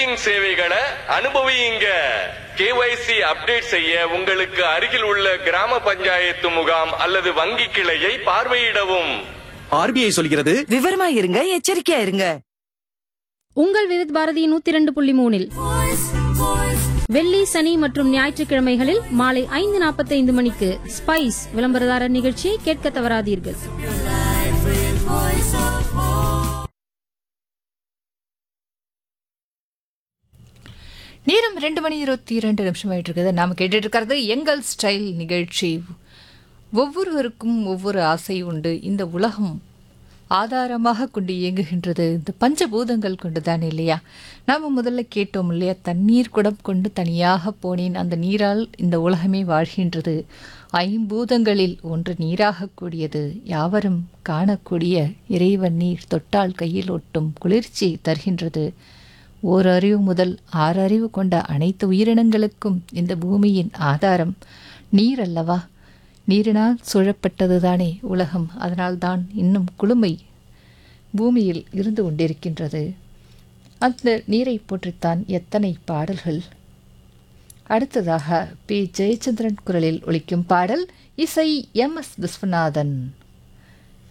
banking சேவைகளை அனுபவியுங்க KYC update செய்ய உங்களுக்கு அருகில் உள்ள கிராம பஞ்சாயத்து முகாம் அல்லது வங்கி கிளையை பார்வையிடவும் ஆர்பிஐ சொல்கிறது விவரமா இருங்க எச்சரிக்கையா இருங்க உங்கள் விவித் பாரதி நூத்தி இரண்டு புள்ளி மூணில் வெள்ளி சனி மற்றும் ஞாயிற்றுக்கிழமைகளில் மாலை ஐந்து நாற்பத்தைந்து மணிக்கு ஸ்பைஸ் விளம்பரதாரர் நிகழ்ச்சியை கேட்க தவறாதீர்கள் நேரம் ரெண்டு மணி இருபத்தி இரண்டு நிமிஷம் ஆயிட்டு இருக்குது நாம கேட்டுட்டு இருக்கிறது எங்கள் ஸ்டைல் நிகழ்ச்சி ஒவ்வொருவருக்கும் ஒவ்வொரு ஆசை உண்டு இந்த உலகம் ஆதாரமாக கொண்டு இயங்குகின்றது இந்த பஞ்சபூதங்கள் கொண்டு தானே இல்லையா நாம முதல்ல கேட்டோம் இல்லையா தண்ணீர் குடம் கொண்டு தனியாக போனேன் அந்த நீரால் இந்த உலகமே வாழ்கின்றது ஐம்பூதங்களில் ஒன்று நீராகக் கூடியது யாவரும் காணக்கூடிய இறைவன் நீர் தொட்டால் கையில் ஒட்டும் குளிர்ச்சி தருகின்றது ஓர் அறிவு முதல் ஆறு அறிவு கொண்ட அனைத்து உயிரினங்களுக்கும் இந்த பூமியின் ஆதாரம் நீர் அல்லவா நீரினால் சூழப்பட்டதுதானே உலகம் அதனால்தான் இன்னும் குளுமை பூமியில் இருந்து கொண்டிருக்கின்றது அந்த நீரை போற்றித்தான் எத்தனை பாடல்கள் அடுத்ததாக பி ஜெயச்சந்திரன் குரலில் ஒலிக்கும் பாடல் இசை எம் எஸ் விஸ்வநாதன்